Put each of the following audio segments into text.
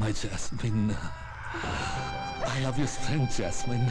My Jasmine. I love your strength, Jasmine.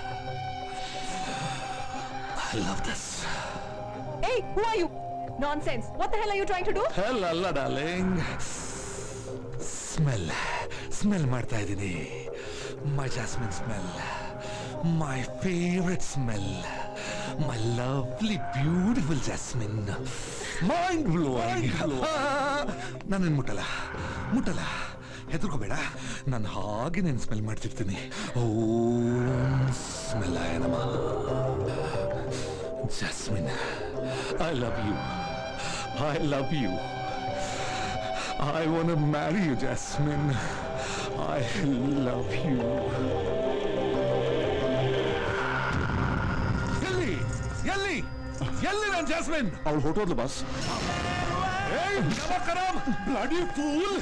I love this. Hey, who are you? Nonsense. What the hell are you trying to do? Hell ಅಲ್ಲ darling smell smell ಮಾಡ್ತಾ ಇದ್ದೀನಿ my Jasmine smell my favourite smell my lovely beautiful Jasmine mind blowing ನಾನು ಮುಟ್ಟಲ್ಲ ಮುಟ್ಟಲ್ಲ ಹೆದರ್ಕೋಬೇಡ ನಾನು ಹಾಗೆ నేను ಸ್ಮೆಲ್ ಮಾಡ್ತಿರ್ತೀನಿ ಓ ಸ್ಮೆಲ್ ಆಯನಮ್ಮ Jasmine I love you I love you. I want to marry you, Jasmine. I love you. ಎಲ್ಲಿ ಎಲ್ಲಿ ಎಲ್ಲಿ ನಾನು ಜಾಸ್ಮಿನ್ ಅವಳು ಹೊಟ್ಟೋದ್ಲು ಬಾಸ್ ಏಯ್ ನಮಕರಂ ಬ್ಲಡಿ ಫೂಲ್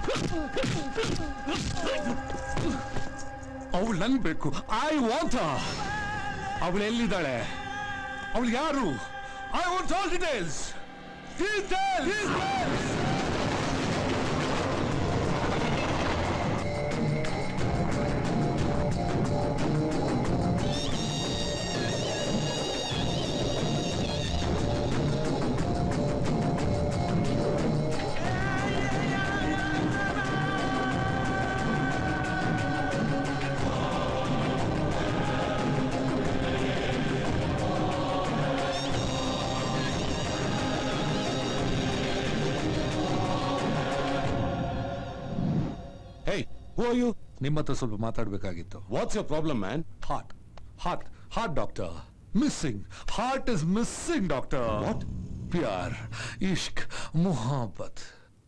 ಅವಳು ನಂಗ್ ಬೇಕು ಐ ವಾಂಟ್ ಅವಳು ಎಲ್ಲಿದ್ದಾಳೆ ಅವಳು ಯಾರು I want all details details hey who are you ನಿಮ್ಮ ಹತ್ರ ಸ್ವಲ್ಪ ಮಾತಾಡ್ಬೇಕಾಗಿತ್ತು what's your problem man heart heart heart doctor missing heart is missing doctor What? ಪ್ಯಾರ್ ಇಷ್ಕ್ ಮೊಹಬ್ಬತ್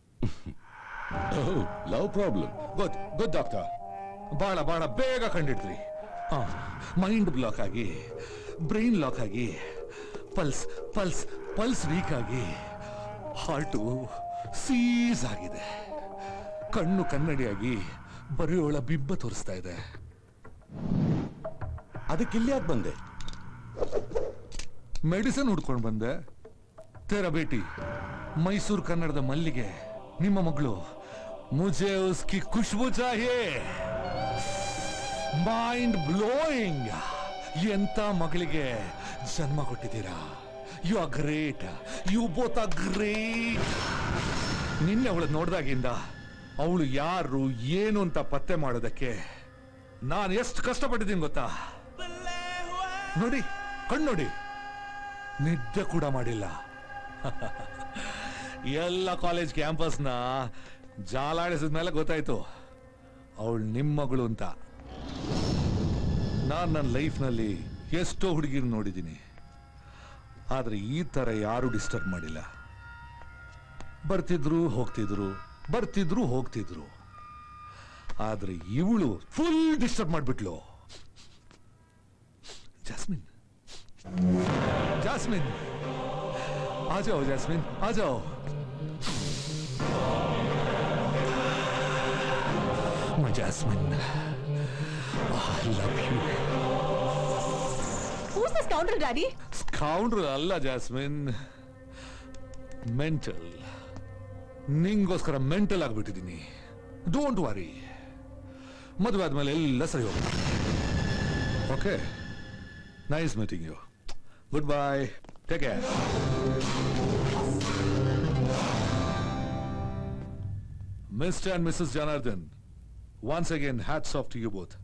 love problem good good doctor ಬಹಳ ಬಹಳ ಬೇಗ ಕಂಡಿಡ್ರಿ ಮೈಂಡ್ ಬ್ಲಾಕ್ ಆಗಿ ಬ್ರೈನ್ ಲಾಕ್ ಆಗಿ ಪಲ್ಸ್ ಪಲ್ಸ್ ಪಲ್ಸ್ ವೀಕ್ ಆಗಿ ಹಾರ್ಟು ಸೀಸ್ ಆಗಿದೆ ಕಣ್ಣು ಕನ್ನಡಿಯಾಗಿ ಬರೆಯೋಳ ಬಿಂಬ ತೋರಿಸ್ತಾ ಇದೆ ಅದಕ್ಕೆ ಇಲ್ಲಿ ಯಾಕೆ ಬಂದೆ ಮೆಡಿಸಿನ್ ಹುಡ್ಕೊಂಡು ಬಂದೆ ತೇರ ಬೇಟಿ ಮೈಸೂರು ಕನ್ನಡದ ಮಲ್ಲಿಗೆ ನಿಮ್ಮ ಮಗಳು ಮುಜೆ ಉಸ್ಕಿ ಖುಷ್ಬು ಚಾಹಿಯೇ ಮೈಂಡ್ ಬ್ಲೋಯಿಂಗ್ ಎಂತ ಮಗಳಿಗೆ ಜನ್ಮ ಕೊಟ್ಟಿದ್ದೀರಾ you are great you both are great ನಿನ್ನೆ ಅವಳು ನೋಡ್ದಾಗಿಂದ ಅವಳು ಯಾರು ಏನು ಅಂತ ಪತ್ತೆ ಮಾಡೋದಕ್ಕೆ ನಾನು ಎಷ್ಟು ಕಷ್ಟಪಟ್ಟಿದ್ದೀನಿ ಗೊತ್ತಾ ನೋಡಿ ಕಣ್ಣೋಡಿ ನಿದ್ದೆ ಕೂಡ ಮಾಡಿಲ್ಲ ಎಲ್ಲ ಕಾಲೇಜ್ ಕ್ಯಾಂಪಸ್ನ ಜಾಲಾಡಿಸಿದ ಮೇಲೆ ಗೊತ್ತಾಯ್ತು ಅವಳು ನಿಮ್ಮ ಮಗಳು ಅಂತ ನಾನು ನನ್ನ ಲೈಫ್ನಲ್ಲಿ ಎಷ್ಟೋ ಹುಡುಗಿರು ನೋಡಿದ್ದೀನಿ ಆದ್ರೆ ಈ ತರ ಯಾರು ಡಿಸ್ಟರ್ಬ್ ಮಾಡಿಲ್ಲ ಬರ್ತಿದ್ರು ಹೋಗ್ತಿದ್ರು ಬರ್ತಿದ್ರು ಹೋಗ್ತಿದ್ರು ಆದ್ರೆ ಇವಳು ಫುಲ್ ಡಿಸ್ಟರ್ಬ್ ಮಾಡ್ಬಿಟ್ಲು ಜಾಸ್ಮಿನ್ ಜಾಸ್ಮಿನ್ आ जाओ जैस्मिन आ जाओ My Jasmine, I love you. Who's the scoundrel, Daddy? Scoundrel ಅಲ್ಲ ಜಾಸ್ಮಿನ್ ಮೆಂಟಲ್ ನಿಂಗೋಸ್ಕರ ಮೆಂಟಲ್ ಆಗ್ಬಿಟ್ಟಿದ್ದೀನಿ ಡೋಂಟ್ ವರಿ ಮದುವೆ ಆದ್ಮೇಲೆ ಎಲ್ಲ ಸರಿ ಹೋಗುತ್ತೆ okay nice meeting you goodbye take care Mr. and Mrs. Janardhan, once again, hats off to you both.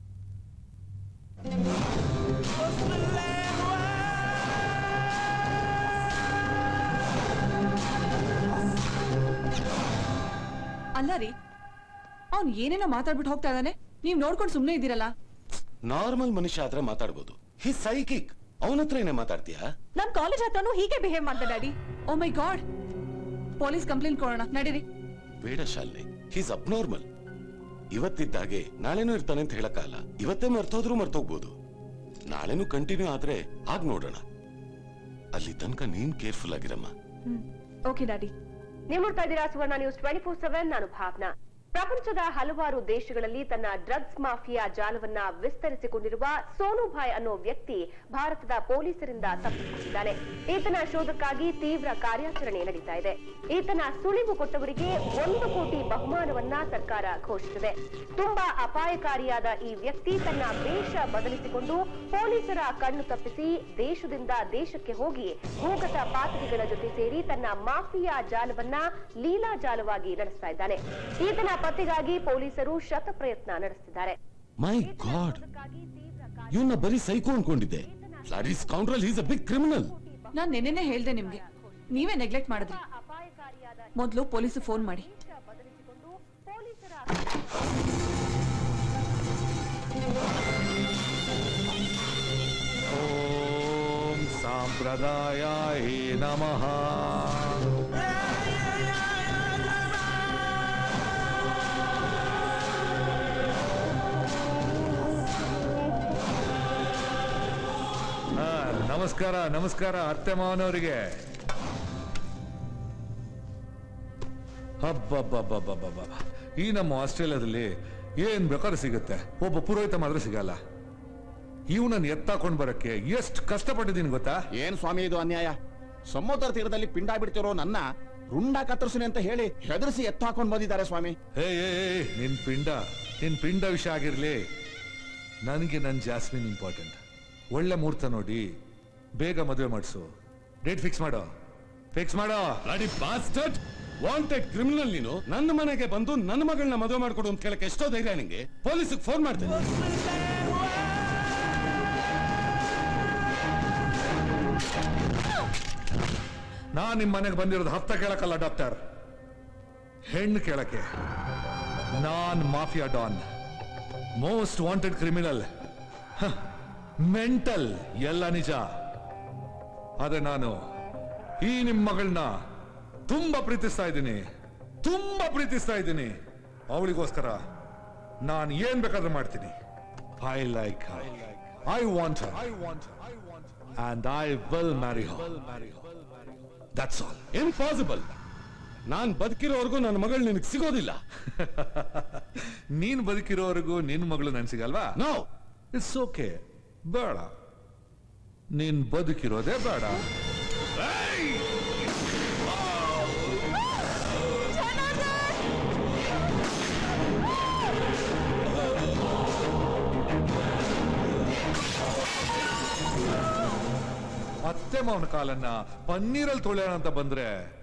ಅಲ್ಲ ರೀ ಅವ್ನು ಏನೇನೋ ಮಾತಾಡ್ಬಿಟ್ಟು ಹೋಗ್ತಾ ಇದ್ದಾನೆ ನೀವ್ ನೋಡ್ಕೊಂಡು ಸುಮ್ನೆ ಇದ್ದೀರಲ್ಲ ನಾರ್ಮಲ್ ಮನುಷ್ಯ ಆದ್ರೆ ಮಾತಾಡ್ಬೋದು ಹಿ ಸೈಕಿಕ್ ಅವನ ಹತ್ರ ಏನೇ ಮಾತಾಡ್ತೀಯಾ ನಮ್ ಕಾಲೇಜ್ ಹತ್ರನೂ ಹೀಗೆ ಬಿಹೇವ್ ಮಾಡ್ತಾ daddy oh my god police complaint ಕೊಡೋಣ ನಡೀರಿ ಬೇಡ ಶಾಲಿನಿ ಹೀಸ್ ಅಬ್ನಾರ್ಮಲ್ ಇವತ್ತಿದ್ದಾಗೆ ನಾಳೆನೂ ಇರ್ತಾನೆ ಅಂತ ಹೇಳಕ್ಕಾಗಲ್ಲ ಇವತ್ತೇ ಮರ್ತೋದ್ರೂ ಮರ್ತೋಗ್ಬೋದು ನಾಳೆನೂ ಕಂಟಿನ್ಯೂ ಆದ್ರೆ ಆಗ್ ನೋಡೋಣ ಅಲ್ಲಿ ತನಕ ನೀನ್ ಕೇರ್ಫುಲ್ ಆಗಿರಮ್ಮ ಓಕೆ ಡ್ಯಾಡಿ ನೀವು ನೋಡ್ತಾ ಇದ್ದೀರಾ Suvarna news twenty four seven ನಾನು ಭಾವನಾ ಪ್ರಪಂಚದ ಹಲವಾರು ದೇಶಗಳಲ್ಲಿ ತನ್ನ ಡ್ರಗ್ಸ್ ಮಾಫಿಯಾ ಜಾಲವನ್ನ ವಿಸ್ತರಿಸಿಕೊಂಡಿರುವ ಸೋನುಭಾಯ್ ಅನ್ನೋ ವ್ಯಕ್ತಿ ಭಾರತದ ಪೊಲೀಸರಿಂದ ತಪ್ಪಿಸಿಕೊಂಡಿದ್ದಾನೆ ಈತನ ಶೋಧಕ್ಕಾಗಿ ತೀವ್ರ ಕಾರ್ಯಾಚರಣೆ ನಡೀತಾ ಇದೆ ಈತನ ಸುಳಿವು ಕೊಟ್ಟವರಿಗೆ ಒಂದು ಕೋಟಿ ಬಹುಮಾನವನ್ನ ಸರ್ಕಾರ ಘೋಷಿಸಿದೆ ತುಂಬಾ ಅಪಾಯಕಾರಿಯಾದ ಈ ವ್ಯಕ್ತಿ ತನ್ನ ವೇಷ ಬದಲಿಸಿಕೊಂಡು ಪೊಲೀಸರ ಕಣ್ಣು ತಪ್ಪಿಸಿ ದೇಶದಿಂದ ದೇಶಕ್ಕೆ ಹೋಗಿ ಭೂಗತ ಪಾತ್ರಿಗಳ ಜೊತೆ ಸೇರಿ ತನ್ನ ಮಾಫಿಯಾ ಜಾಲವನ್ನ ಲೀಲಾ ಜಾಲವಾಗಿ ನಡೆಸ್ತಾ ಇದ್ದಾನೆ ಈತನ ಪತ್ತೆಗಾಗಿ ಪೊಲೀಸರು ಶತ ಪ್ರಯತ್ನ ನಡೆಸುತ್ತಿದ್ದಾರೆ ಮೈ ಗಾಡ್ ಇವನ್ನ ಬರೀ ಸೈಕೋ ಅನ್ಕೊಂಡಿದ್ದೆ ಫ್ಲಾಡಿ scoundrel is a big criminal ನಾನ್ ನೆನ್ನೆನೆ ಹೇಳ್ದೆ ನಿಮ್ಗೆ ನೀವೇ ನೆಗ್ಲೆಕ್ಟ್ ಮಾಡಿದ್ರಿ ಅಪಾಯಕಾರಿಯಾದ ಮೊದ್ಲು ಪೊಲೀಸ್ ಫೋನ್ ಮಾಡಿ ವೇಷ ಬದಲಿಸಿಕೊಂಡು ಪೊಲೀಸರ ಓಂ ಸಾಂಪ್ರದಾಯಾಯ ನಮಃ ಆ, ನಮಸ್ಕಾರ ನಮಸ್ಕಾರ ಅತ್ತೆ ಮಾವನವರಿಗೆ ಹಬ್ಬಬ್ಬಬ್ಬಬ್ಬಬ್ಬ ಈ ನಮ್ಮ ಆಸ್ಟ್ರೇಲಿಯಾದಲ್ಲಿ ಏನ್ ಬೇಕಾದ್ರೂ ಸಿಗುತ್ತೆ ಒಬ್ಬ ಪುರೋಹಿತ ಮಾತ್ರ ಸಿಗಲ್ಲ ಇವನನ್ನ ಎತ್ತಾಕೊಂಡ್ ಬರಕ್ಕೆ ಎಷ್ಟು ಕಷ್ಟಪಟ್ಟಿದ್ದೀನಿ ಗೊತ್ತಾ ಏನ್ ಸ್ವಾಮಿ ಇದು ಅನ್ಯಾಯ ಸಮುದ್ರ ತೀರದಲ್ಲಿ ಪಿಂಡ ಬಿಡ್ತಿರೋ ನನ್ನ ರುಂಡ ಕತ್ತರಿಸಿನಿ ಅಂತ ಹೇಳಿ ಹೆದರಿಸಿ ಎತ್ತು ಹಾಕೊಂಡ್ ಬಂದಿದ್ದಾರೆ ಸ್ವಾಮಿ ಹೇ ಏ ಏ, ನಿನ್ ಪಿಂಡ ನಿನ್ ಪಿಂಡ ವಿಷಯ ಆಗಿರ್ಲಿ ನನಗೆ ನನ್ ಜಾಸ್ಮಿನ್ ಇಂಪಾರ್ಟೆಂಟ್ ಒಳ್ಳೆ ಮುಹೂರ್ತ ನೋಡಿ ಬೇಗ ಮದುವೆ ಮಾಡಿಸು ಡೇಟ್ ಫಿಕ್ಸ್ ಮಾಡೋ ಫಿಕ್ಸ್ ಮಾಡೋ ಬ್ಲಡಿ ಬಾಸ್ಟರ್ಡ್ ವಾಂಟೆಡ್ ಕ್ರಿಮಿನಲ್ ನೀನು ನನ್ನ ಮನೆಗೆ ಬಂದು ನನ್ನ ಮಗಳನ್ನ ಮದುವೆ ಮಾಡ್ಕೊಡು ಅಂತ ಕೇಳಕ್ಕೆ ಎಷ್ಟೋ ಧೈರ್ಯ ನಿಂಗೆ ಪೊಲೀಸಿಗೆ ಫೋನ್ ಮಾಡ್ತೇನೆ ನಾನ್ ನಿಮ್ ಮನೆಗೆ ಬಂದಿರೋದು ಹತ್ತ ಕೇಳಕ್ಕಲ್ಲ ಡಾಕ್ಟರ್ ಹೆಣ್ಣು ಕೇಳಕ್ಕೆ ನಾನ್ mafia don most wanted criminal mental ಎಲ್ಲ ನಿಜ ಆದ್ರೆ ನಾನು ಈ ನಿಮ್ ಮಗಳನ್ನ ತುಂಬಾ ಪ್ರೀತಿಸ್ತಾ ಇದ್ದೀನಿ ತುಂಬಾ ಪ್ರೀತಿಸ್ತಾ ಇದ್ದೀನಿ ಅವಳಿಗೋಸ್ಕರ ನಾನು ಏನ್ ಬೇಕಾದ್ರೂ ಮಾಡ್ತೀನಿ I like I want I want and I will marry that's all impossible ನಾನ್ ಬದುಕಿರೋವರೆಗೂ ನನ್ನ ಮಗಳು ನಿನಗೆ ಸಿಗೋದಿಲ್ಲ ನೀನ್ ಬದುಕಿರೋವರೆಗೂ ನಿನ್ ಮಗಳು ನನ್ ಸಿಗಲ್ವಾ ನೋ ಇಟ್ಸ್ ಓಕೆ ಬೇಡ ನೀನ್ ಬದುಕಿರೋದೇ ಬೇಡ ಅತ್ತೆ ಮಾವನ ಕಾಲನ್ನ ಪನ್ನೀರಲ್ಲಿ ತೊಳೆಯೋಣ ಅಂತ ಬಂದ್ರೆ